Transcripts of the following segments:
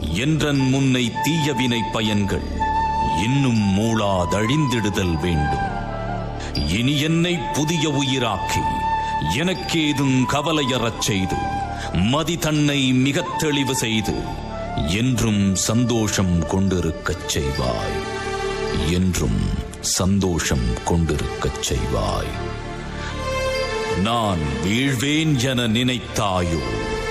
என்றன் முன்னை தீயவினை பயன்கள் இன்னும் மூளாதழிந்திடுதல் வேண்டும் இனி என்னை புதிய உயிராக்கி எனக்கேதும் கவலையறச் செய்து மதி தன்னை மிகத் தெளிவு செய்து என்றும் சந்தோஷம் கொண்டிருக்கச் செய்வாய் என்றும் சந்தோஷம் கொண்டிருக்கச் செய்வாய் நான் வீழ்வேன் என நினைத்தாயோ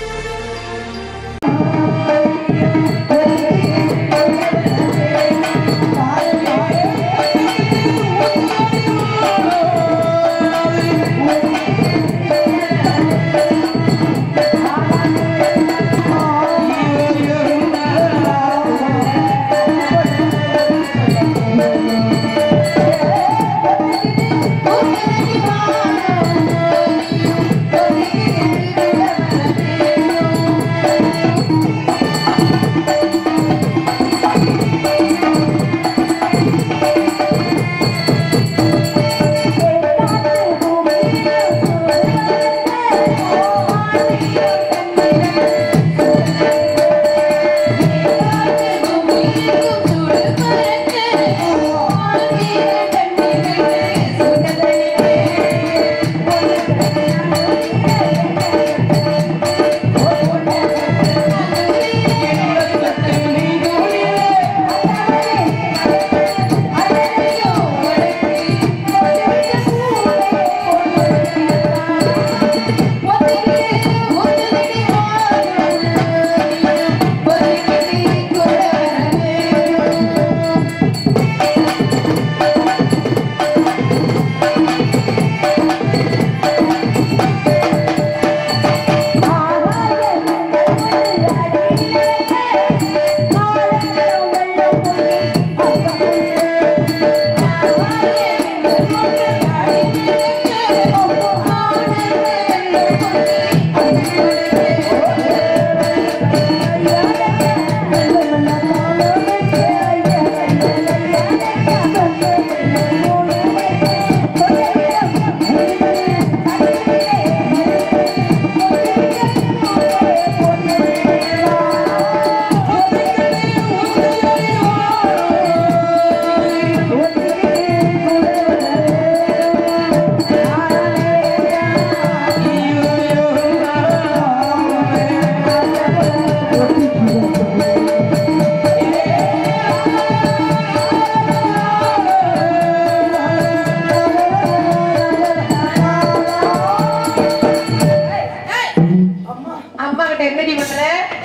அம்மா கிட்ட என்னடி பண்ற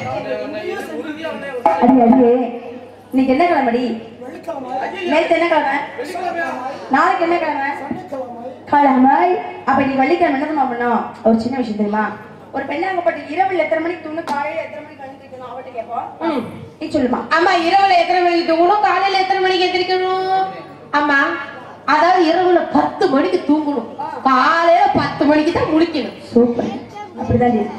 அடி அடியே இன்னைக்கு என்ன கிழமடி நேத்து என்ன கிழமை நாளைக்கு என்ன கிழமை கிழமை அப்ப நீ வெள்ளிக்கிழமை என்ன தெரியுமா பண்ணோம் ஒரு சின்ன விஷயம் தெரியுமா ஒரு பெண்ணாகப்பட்ட இரவில் எத்தனை மணிக்கு தூங்க காலையில எத்தனை மணிக்கு எழுந்திருக்கணும் அவட்ட கேட்போம் நீ சொல்லுமா அம்மா இரவுல எத்தனை மணிக்கு தூங்கணும் காலையில எத்தனை மணிக்கு எந்திரிக்கணும் அம்மா அதாவது இரவுல பத்து மணிக்கு தூங்கணும் காலையில பத்து மணிக்கு தான் முழிக்கணும் சூப்பர் அப்படிதான் நீ.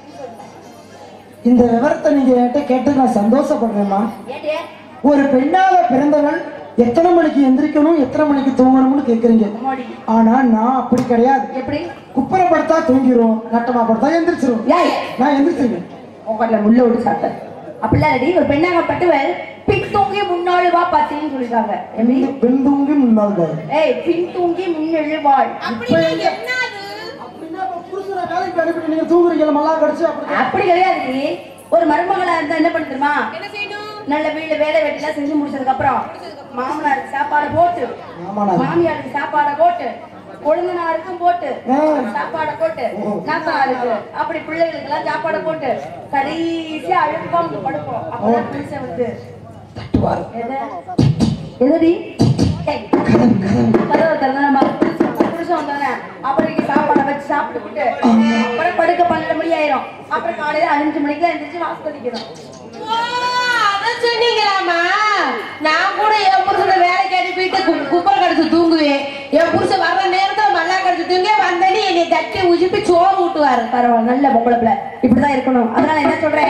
இந்த விவரத்தை நீங்க என்கிட்ட கேட்டு நான் சந்தோஷப்படுறேம்மா ஏடியே ஒரு பெண்ணாக பிறந்தவள் எத்தனை மணிக்கு எந்திரிக்கணும் எத்தனை மணிக்கு தூங்கணும்னு கேக்குறீங்க அம்மாடி ஆனா நான் அப்படி கிடையாது எப்படி குப்பரை படுத்தா தூங்கிரும் நட்டமா படுத்தா எந்திரிச்சிரும் ஏய் நான் எந்திரிச்சிருவேன் உங்கள்ல முள்ள விட்டு சாப்பிட்ட அப்படிலாம் ரெடி ஒரு பெண்ணாகப்பட்டவள் பின் தூங்கி முன்னாள் வா பார்த்தீங்கன்னு சொல்லிருக்காங்க எப்படி பெண் தூங்கி முன்னாள் தான் ஏய் பின் தூங்கி முன்னெழுவாள் அப்படின்னா இப்ப புருஷனை வேலைக்கு அனுப்பிட்டு நீங்க தூங்குறீங்க மல்லா கடிச்சு அப்படி அப்படி கிடையாது நீ. ஒரு மருமகளா இருந்தா என்ன பண்ணு தெரியுமா நல்ல வீடு வேலை வெட்டிலாம் செஞ்சு முடிச்சதுக்கு அப்புறம் மாமனாருக்கு சாப்பாடு போட்டு மாமனார். மாமியாருக்கு சாப்பாடை போட்டு கொழுந்தனாருக்கும் போட்டு ஆ. சாப்பாடை போட்டு நாத்தாருக்கு அப்படி பிள்ளைகளுக்கு எல்லாம் சாப்பாடை போட்டு கடைசியா அழுப்பா வந்து படுப்போம் அப்பதான் புருஷன் வந்து தட்டுவார் எது? எதுடி ஏய், கதவை திறந்தா நம்ம புருஷன் புருஷன் வந்தானே அப்புறம் இங்க சாப்பாடை வச்சு சாப்பிட்டுக்கிட்டு அப்புறம் படுக்க பன்னெண்டு மணி ஆயிரும் அப்புறம் காலையில அஞ்சு மணிக்கு எந்திரிச்சு வாசலிக்கணும் அதான் சொன்னீங்களாமா நான் கூட என் புருஷனை வேலைக்கு அனுப்பிட்டு கு- குப்பரை கடிச்சு தூங்குவேன் என் புருஷன் வர்ற நேரத்துல மல்லா கடிச்சு தூங்கி வந்தனி என்னை தட்டி உஜிப்பி சோறு ஊட்டுவாரு பரவாயில்ல நல்ல பொம்பளை பிள்ளை இப்படிதான் இருக்கணும் அதனால என்ன சொல்றேன்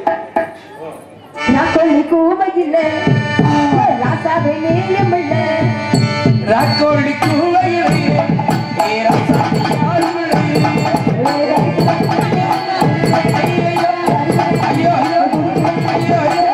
நான் சொல்லி கூமையில் ராசாவே நேயம் இல்லை ராக்கோடி கூவையிலே ஏராசாமி ஆளுமில்லை. ஐயோ, ஐயோ, ஐயோ, ஐயோ.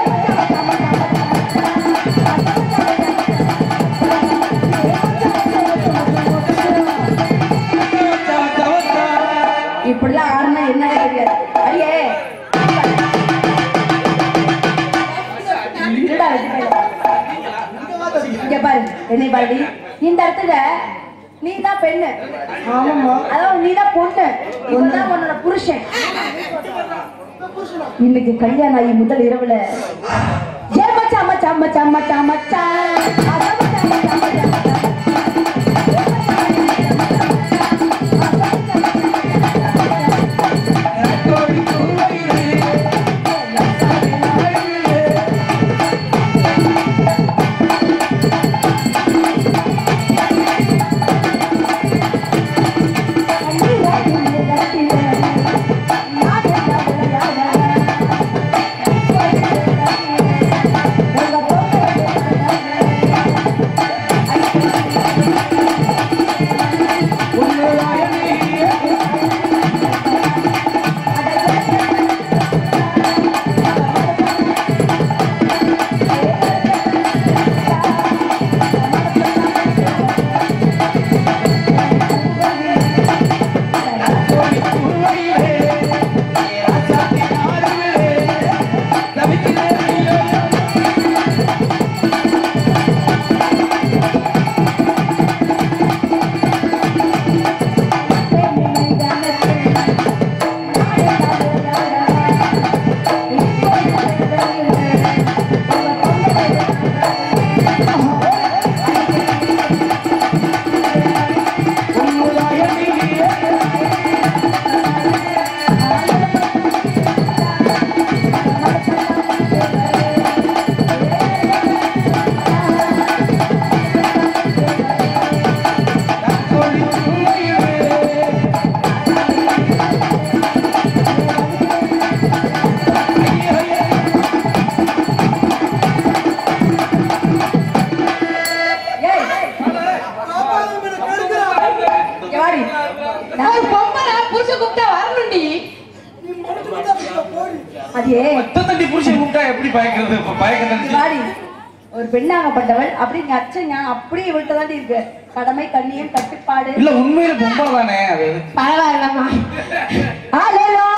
என்னை பாடி இந்த இடத்துல நீ தான் பெண்ணு ஆமாம்மா அதாவது நீ தான் பொண்ணு இவன்தான் உன்னோட புருஷன் இன்னைக்கு கல்யாணம் ஆகி முதல் இரவுல ஏ மச்சான் மச்சான் மச்சான் மச்சான் மச்சான் அதான் மச்சான், மச்சான், மச்சான், மச்சான். ஏய், இங்க வாடி. ஒரு பொம்பளை புருஷன் கூப்பிட்டா வரணும்டி அது ஏன் தண்டி புருஷன் கூப்பிட்டா எப்படி பயக்கிறது இப்ப பயக்க இங்க நினைச்சு வாடி. ஒரு பெண்ணாகப்பட்டவள் அப்படி நீ அச்சம் ஞானம் அப்படியே விட்டு தாண்டி இருக்கு கடமை கண்ணியம் கட்டுப்பாடு இல்ல உண்மையில பொம்பளை தானே அது எதுக்கு? பரவாயில்லம்மா ஹalleluya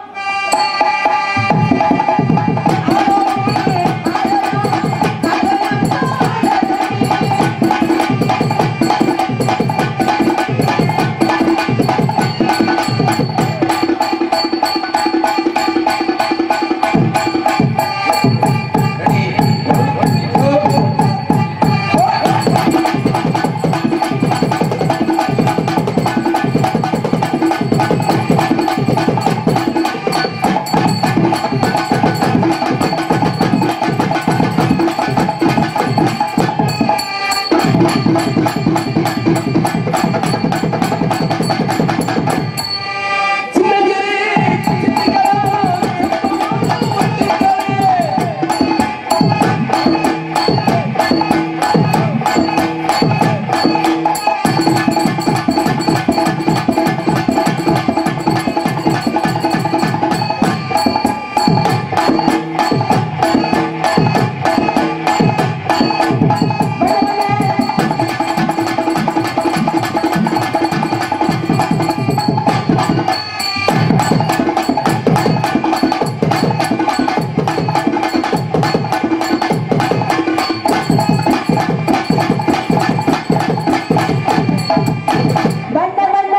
வந்த வந்த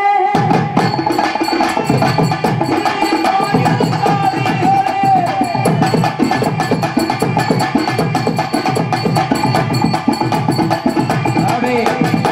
அப்படியே.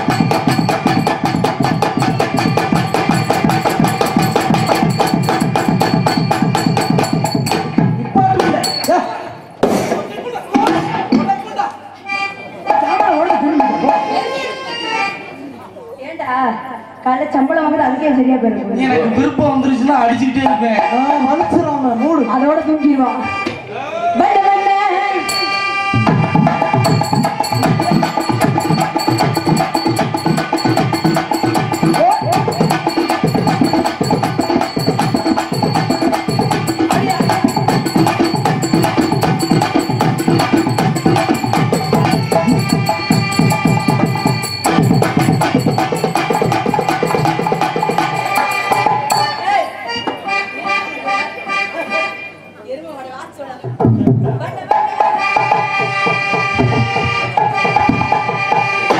ஏண்டா காலைல சம்பளம் வாங்குறது அதுக்கே சரியா நீ போயிருக்கு எனக்கு விருப்பம் வந்துருச்சுன்னா அடிச்சுக்கிட்டே இருப்பேன் மனுஷராம மூடு அதோட தூங்கிடுவான் வந்த வந்த ஏய்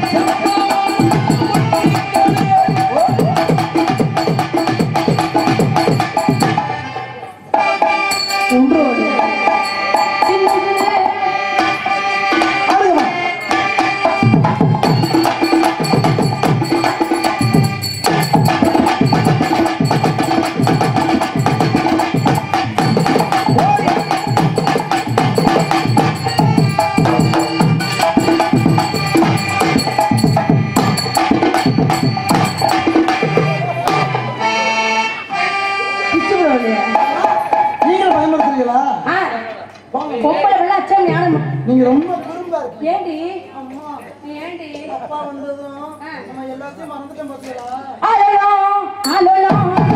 ஒன்றோடு சின்னது ஆடுங்கம்மா. பிச்சு விடுவது நீங்களும் பயன்படுத்துறீங்களா ஆ பொம்பளை வெள்ள அச்சம் ஞானம் நீங்க ரொம்ப குறும்பா இருக்கீங்க ஏண்டி அம்மா ஏண்டி அப்பா வந்ததும் நம்ம எல்லாத்தையும் மறந்துட்டோம் பாத்தீங்களா அலலோ அலலோ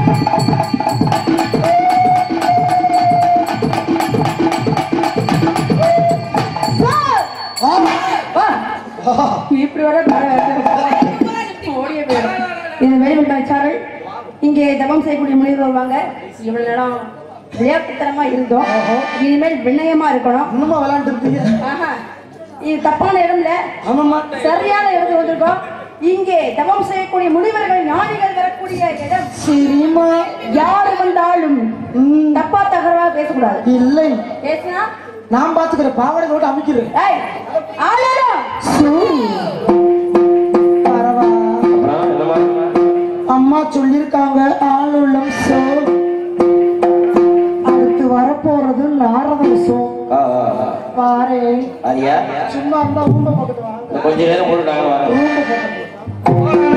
சார் ஆமா வா இப்படி வர ஓடிய போயிடும் இது வெளிவிட்ட வச்சார்கள் இங்கே தபம் செய்யக்கூடிய முனிவர் வருவாங்க இவ்வளவு நேரம் விளையாட்டுத்தனமா இருந்தோம் இனிமேல் விண்ணயமா இருக்கணும் இன்னுமா விளையாண்டு இருப்பீங்க ஆஹா இது தப்பான இடம் இல்ல ஆமாம்மா சரியான இடத்துக்கு வந்திருக்கோம் இங்கே தவம் செய்யக்கூடிய முனிவர்கள் ஞானிகள் வரக்கூடிய இடம் சரிம்மா யாரு வந்தாலும் ம், தப்பா தகவலா பேசக்கூடாது இல்லை பேசினா நான் பாத்துக்கிற பாவாடை போட்டு அமைக்கிறேன் ஏய் ஆளேடா பரவாயில்ல அம்மா சொல்லியிருக்காங்க ஆளுள்ளம் சோ அடுத்து வரப்போறது நாரதம் சோ பாரு அரியா சும்மா இருந்தா ஊம்ப பக்கத்து வாங்க கொஞ்ச நேரம் போட்டு நாங்க வரோம் ஊம்ப பக்கத்து